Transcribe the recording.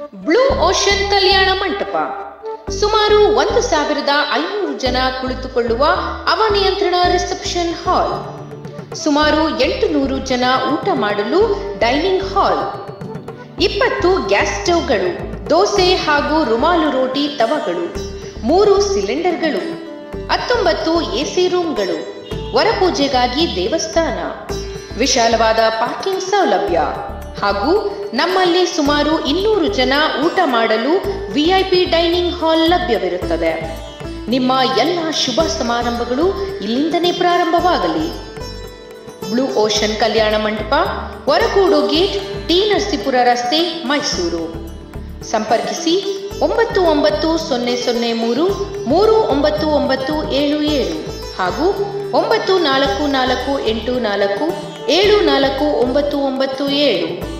blue ocean ಕಲ್ಯಾಣ ಮಂಟಪ ಸುಮಾರು ಒಂದು ಸಾವಿರದ ಐನೂರು ಜನ ಕುಳಿತುಕೊಳ್ಳುವ ಅವನಿಯಂತ್ರಣ ರಿಸೆಪ್ಷನ್ ಹಾಲ್ ಸುಮಾರು ಎಂಟು ನೂರು ಜನ ಊಟ ಮಾಡಲು ಡೈನಿಂಗ್ ಹಾಲ್ ಇಪ್ಪತ್ತು ಗ್ಯಾಸ್ ಸ್ಟವ್ಗಳು ದೋಸೆ ಹಾಗೂ ರುಮಾಲು ರೋಟಿ ತವಗಳು ಮೂರು ಸಿಲಿಂಡರ್ಗಳು ಹತ್ತೊಂಬತ್ತು ಎಸಿ ರೂಮ್ಗಳು ವರಪೂಜೆಗಾಗಿ ದೇವಸ್ಥಾನ ವಿಶಾಲವಾದ ಪಾರ್ಕಿಂಗ್ ಸೌಲಭ್ಯ ಹಾಗೂ ನಮ್ಮಲ್ಲಿ ಸುಮಾರು ಇನ್ನೂರು ಜನ ಊಟ ಮಾಡಲು ವಿಐಪಿ ಡೈನಿಂಗ್ ಹಾಲ್ ಲಭ್ಯವಿರುತ್ತದೆ ನಿಮ್ಮ ಎಲ್ಲ ಶುಭ ಸಮಾರಂಭಗಳು ಇಲ್ಲಿಂದನೇ ಪ್ರಾರಂಭವಾಗಲಿ ಬ್ಲೂ ಓಷನ್ ಕಲ್ಯಾಣ ಮಂಟಪ ಹೊರಕೂಡು ಗೇಟ್ ಟಿ ನರಸೀಪುರ ರಸ್ತೆ ಮೈಸೂರು ಸಂಪರ್ಕಿಸಿ ಒಂಬತ್ತು ಒಂಬತ್ತು ಸೊನ್ನೆ ಸೊನ್ನೆ ಮೂರು ಮೂರು ಒಂಬತ್ತು ಒಂಬತ್ತು ಏಳು ಏಳು ಹಾಗೂ ಒಂಬತ್ತು ನಾಲ್ಕು ನಾಲ್ಕು ಎಂಟು ನಾಲ್ಕು ಏಳು ನಾಲ್ಕು ಒಂಬತ್ತು ಒಂಬತ್ತು ಏಳು